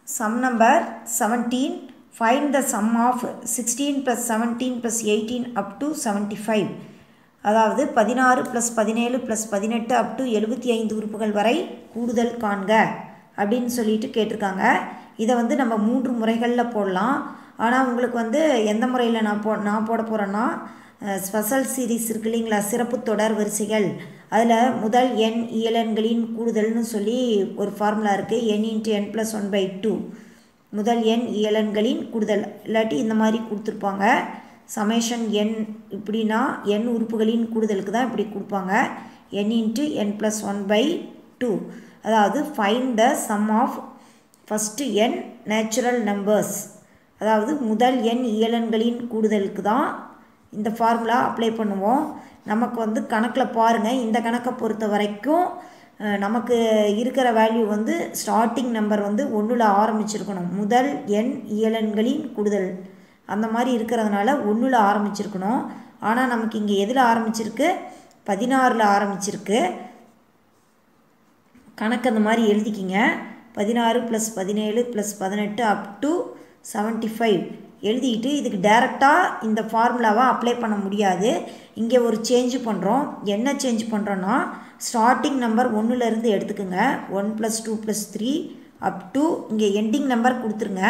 Sum number 17. Find the sum of 16 plus 17 plus 18 up to 75. அதாவது பதினாறு plus பதினேழு plus பதினெட்டு அப் டு எழுபத்தி ஐந்து உறுப்புகள் வரை கூடுதல் காண்க அப்படின்னு சொல்லிட்டு கேட்டிருக்காங்க இதை வந்து நம்ம மூன்று முறைகளில் போடலாம் ஆனால் உங்களுக்கு வந்து எந்த முறையில் நான் போ நான் போட போகிறேன்னா ஸ்பெஷல் சீரீஸ் இருக்கு இல்லைங்களா சிறப்பு தொடர் வரிசைகள் அதில் முதல் எண் இயலன்களின் கூடுதல்னு சொல்லி ஒரு ஃபார்முலா இருக்குது n into n plus one by two முதல் எண் இயலன்களின் கூடுதல் இல்லாட்டி இந்த மாதிரி கொடுத்துருப்பாங்க சமேஷன் என் இப்படின்னா எண் உறுப்புகளின் கூடுதலுக்கு தான் இப்படி கொடுப்பாங்க n into n plus one by two அதாவது find the sum of first n natural numbers அதாவது முதல் எண் இயலன்களின் கூடுதலுக்கு தான் இந்த ஃபார்முலா அப்ளை பண்ணுவோம் நமக்கு வந்து கணக்கில் பாருங்கள் இந்த கணக்கை பொறுத்த வரைக்கும் நமக்கு இருக்கிற வேல்யூ வந்து ஸ்டார்டிங் நம்பர் வந்து ஒன்றில் ஆரம்பிச்சிருக்கணும் முதல் எண் இயலன்களின் கூடுதல் அந்த மாதிரி இருக்கிறதுனால ஒன்றில் ஆரம்பிச்சிருக்கணும் ஆனால் நமக்கு இங்கே எதில் ஆரம்பிச்சிருக்கு பதினாறில் ஆரம்பிச்சிருக்கு கணக்கு அந்த மாதிரி எழுதிக்கிங்க பதினாறு ப்ளஸ் பதினேழு ப்ளஸ் பதினெட்டு அப் டு செவன்ட்டி ஃபைவ் எழுதிட்டு இதுக்கு டைரெக்டாக இந்த ஃபார்முலாவை அப்ளை பண்ண முடியாது இங்கே ஒரு சேஞ்சு பண்ணுறோம் என்ன சேஞ்ச் பண்ணுறோன்னா ஸ்டார்டிங் நம்பர் ஒன்றுலேருந்து எடுத்துக்கோங்க one plus two plus three up to இங்கே எண்டிங் நம்பர் கொடுத்துருங்க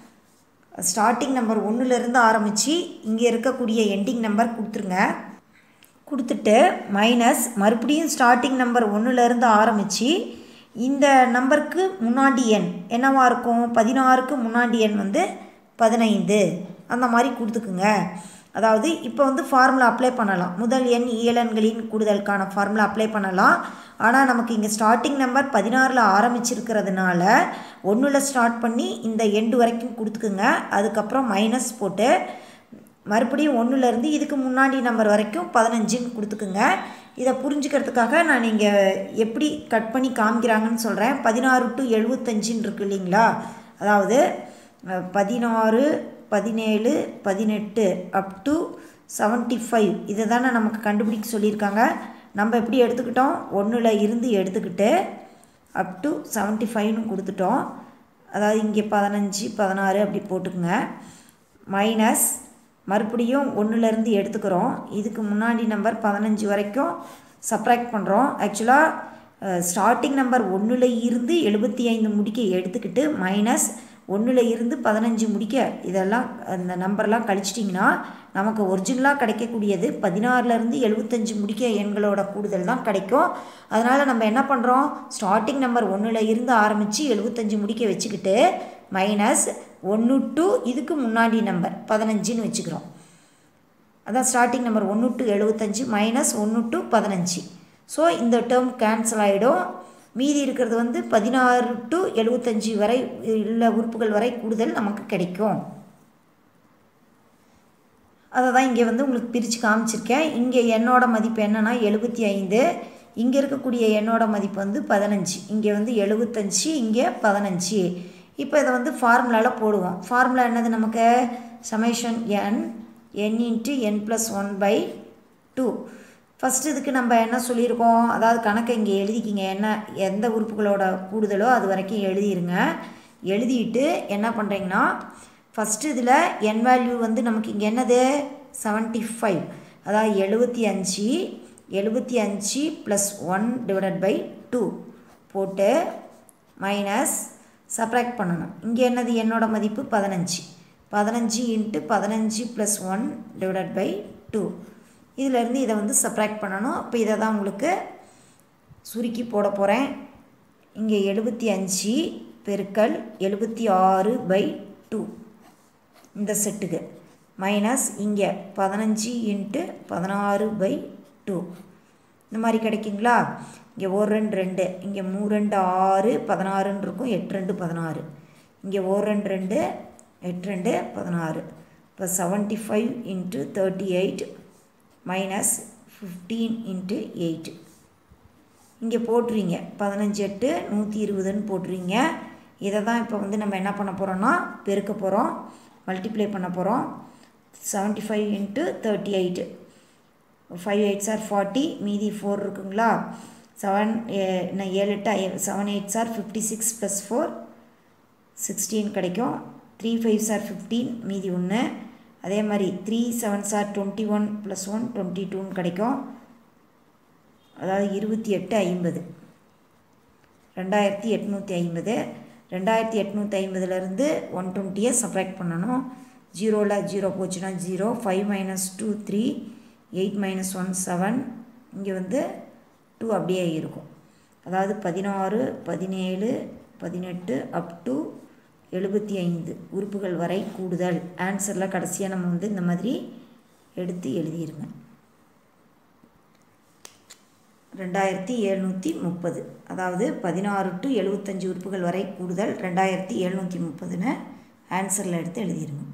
ஸ்டார்டிங் நம்பர் ஒன்றுலேருந்து ஆரம்பித்து இங்கே இருக்கக்கூடிய எண்டிங் நம்பர் கொடுத்துருங்க கொடுத்துட்டு மைனஸ் மறுபடியும் ஸ்டார்டிங் நம்பர் ஒன்றுலேருந்து ஆரம்பித்து இந்த நம்பருக்கு முன்னாடி எண் என்னவாக இருக்கும் பதினாறுக்கு முன்னாடி எண் வந்து பதினைந்து அந்த மாதிரி கொடுத்துக்குங்க அதாவது இப்போ வந்து ஃபார்முலா அப்ளை பண்ணலாம் முதல் எண் இயலன்களின் கூடுதலுக்கான ஃபார்முலா அப்ளை பண்ணலாம் ஆனால் நமக்கு இங்கே ஸ்டார்டிங் நம்பர் பதினாறில் ஆரம்பிச்சிருக்கிறதுனால ஒன்றில் ஸ்டார்ட் பண்ணி இந்த எண்டு வரைக்கும் கொடுத்துக்குங்க அதுக்கப்புறம் மைனஸ் போட்டு மறுபடியும் ஒன்றுலேருந்து இதுக்கு முன்னாடி நம்பர் வரைக்கும் பதினஞ்சுன்னு கொடுத்துக்குங்க இதை புரிஞ்சுக்கிறதுக்காக நான் இங்கே எப்படி கட் பண்ணி காமிக்கிறாங்கன்னு சொல்கிறேன் பதினாறு டு எழுபத்தஞ்சின்னு இருக்கு இல்லைங்களா அதாவது பதினாறு பதினேழு பதினெட்டு அப் டு செவன்ட்டி ஃபைவ் இதை தானே நமக்கு கண்டுபிடிக்க சொல்லியிருக்காங்க நம்ம எப்படி எடுத்துக்கிட்டோம் ஒன்றில் இருந்து எடுத்துக்கிட்டு அப் டு செவன்ட்டி ஃபைவ்னு கொடுத்துட்டோம் அதாவது இங்கே பதினஞ்சு பதினாறு அப்படி போட்டுக்குங்க மைனஸ் மறுபடியும் ஒன்றுலேருந்து எடுத்துக்கிறோம் இதுக்கு முன்னாடி நம்பர் பதினஞ்சு வரைக்கும் சப்ராக்ட் பண்ணுறோம் ஆக்சுவலாக ஸ்டார்டிங் நம்பர் ஒன்றில் இருந்து எழுபத்தி ஐந்து முடிக்க எடுத்துக்கிட்டு மைனஸ் ஒன்றில் இருந்து பதினஞ்சு முடிக்க இதெல்லாம் அந்த நம்பர்லாம் கழிச்சிட்டிங்கன்னா நமக்கு ஒரிஜினலாக கிடைக்கக்கூடியது பதினாறுலேருந்து எழுபத்தஞ்சு முடிக்க எண்களோட கூடுதல் தான் கிடைக்கும் அதனால் நம்ம என்ன பண்ணுறோம் ஸ்டார்டிங் நம்பர் ஒன்றில் இருந்து ஆரம்பித்து எழுபத்தஞ்சு முடிக்க வச்சுக்கிட்டு மைனஸ் ஒன்று டு இதுக்கு முன்னாடி நம்பர் பதினஞ்சுன்னு வச்சுக்கிறோம் அதான் ஸ்டார்டிங் நம்பர் ஒன்று டு எழுபத்தஞ்சு மைனஸ் ஒன்று டு பதினஞ்சு ஸோ இந்த டேர்ம் கேன்சல் ஆகிடும் மீதி இருக்கிறது வந்து பதினாறு டு எழுபத்தஞ்சி வரை உள்ள உறுப்புகள் வரை கூடுதல் நமக்கு கிடைக்கும் அதை தான் இங்கே வந்து உங்களுக்கு பிரித்து காமிச்சிருக்கேன் இங்கே என்னோட மதிப்பு என்னென்னா எழுபத்தி ஐந்து இங்கே இருக்கக்கூடிய எண்ணோட மதிப்பு வந்து பதினஞ்சு இங்கே வந்து எழுபத்தஞ்சி இங்கே பதினஞ்சு இப்போ இதை வந்து ஃபார்முலாவில் போடுவோம் ஃபார்முலா என்னது நமக்கு summation n n into n plus one by two first இதுக்கு நம்ம என்ன சொல்லியிருக்கோம் அதாவது கணக்கை இங்கே எழுதிக்கிங்க என்ன எந்த உறுப்புகளோட கூடுதலோ அது வரைக்கும் எழுதிருங்க எழுதிட்டு என்ன பண்ணுறீங்கன்னா ஃபஸ்ட்டு இதில் என் வேல்யூ வந்து நமக்கு இங்கே என்னது செவன்ட்டி ஃபைவ் அதாவது எழுபத்தி அஞ்சு எழுபத்தி அஞ்சு plus one divided by two போட்டு மைனஸ் சப்ராக்ட் பண்ணணும் இங்கே என்னது என்னோட மதிப்பு பதினஞ்சு பதினஞ்சு இன்ட்டு பதினஞ்சு plus one divided by two இதிலேருந்து இதை வந்து சப்ராக்ட் பண்ணணும் இப்போ இதை தான் உங்களுக்கு சுருக்கி போட போகிறேன் இங்கே எழுபத்தி அஞ்சு பெருக்கல் எழுபத்தி ஆறு பை டூ இந்த செட்டுக்கு மைனஸ் இங்கே பதினஞ்சு இன்ட்டு பதினாறு பை டூ இந்த மாதிரி கிடைக்குங்களா இங்கே ஒரு ரெண்டு ரெண்டு இங்கே மூணு ரெண்டு ஆறு பதினாறுன்னு இருக்கும் எட்டு ரெண்டு பதினாறு இங்கே ஒரு ரெண்டு ரெண்டு எட்டு ரெண்டு பதினாறு இப்போ seventy five into thirty eight minus fifteen into eight இங்கே போட்டுறீங்க பதினஞ்சு எட்டு நூற்றி இருபதுன்னு போட்டுறீங்க இதை தான் இப்போ வந்து நம்ம என்ன பண்ண போகிறோன்னா பெருக்க போகிறோம் மல்டிப்ளை பண்ண போகிறோம் seventy five into thirty eight five eights are forty மீதி ஃபோர் இருக்குங்களா செவன் இன்னும் ஏழு எட்டு seven eights are fifty six plus four sixteen கிடைக்கும் த்ரீ ஃபைவ் சார் ஃபிஃப்டீன் மீதி ஒன்று அதே மாதிரி three seven sir twenty one plus one twenty டூன்னு கிடைக்கும் அதாவது இருபத்தி எட்டு ஐம்பது ரெண்டாயிரத்தி எட்நூற்றி ஐம்பது ரெண்டாயிரத்தி எட்நூற்றி ஐம்பதுலேருந்து ஒன் டுவெண்ட்டியை சப்ராக்ட் பண்ணணும் ஜீரோவில் ஜீரோ போச்சுன்னா zero five minus two three eight minus one seven இங்கே வந்து டூ அப்படியே இருக்கும் அதாவது பதினாறு பதினேழு பதினெட்டு அப் டு எழுபத்தி ஐந்து உறுப்புகள் வரை கூடுதல் ஆன்சரில் கடைசியாக நம்ம வந்து இந்த மாதிரி எடுத்து எழுதிருங்க ரெண்டாயிரத்தி எழுநூற்றி முப்பது அதாவது பதினாறு டு எழுபத்தஞ்சி உறுப்புகள் வரை கூடுதல் ரெண்டாயிரத்தி எழுநூற்றி முப்பதுன்னு ஆன்சரில் எடுத்து எழுதிருங்க